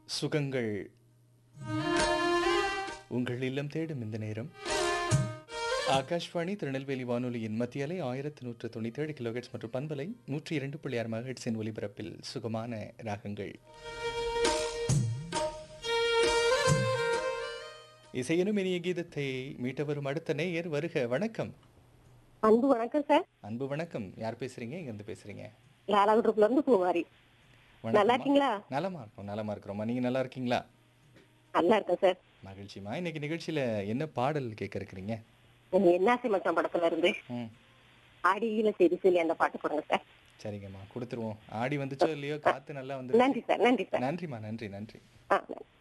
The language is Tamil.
சுகங்கள் உங்கள் இல்லம் தேடும் இந்த நேரம் ஆகாஷ்வாணி திருநெல்வேலி வானொலியின் மத்திய அலை ஆயிரத்தி நூற்று தொண்ணூற்றி ஏழு கிலோஹெட்ஸ் மற்றும் பண்பலை நூற்றி இரண்டு புள்ளி ஆறு மகட்ஸின் ஒலிபரப்பில் சுகமான ராகங்கள் இசையனும் இனிய கீதத்தை மீட்ட வரும் அடுத்த நேயர் வருக வணக்கம் அன்பு வணக்கம் சார் அன்பு வணக்கம் யார் பேசுறீங்க எங்கிருந்து பேசுறீங்க லாலாகுட்ரப்ல இருந்து பூவாரி நல்லா வணக்கம் இருக்கீங்களா நலமா இருக்கோம் நலமா இருக்கிறோமா நீங்க நல்லா இருக்கீங்களா நல்லா இருக்கேன் சார் மகிழ்ச்சிமா இன்னைக்கு நிகழ்ச்சியில என்ன பாடல் கேட்க இருக்கிறீங்க உங்க என்னாசி மச்சான் படத்துல இருந்து ம் ஆடியில சரி சொல்லி அந்த பாட்டு போடுங்க சார் சரிங்கம்மா கொடுத்துருவோம் ஆடி வந்துச்சோ இல்லையோ காத்து நல்லா வந்து நன்றி சார் நன்றி சார் நன்றிம்மா நன்றி நன்றி ஆ நன்றி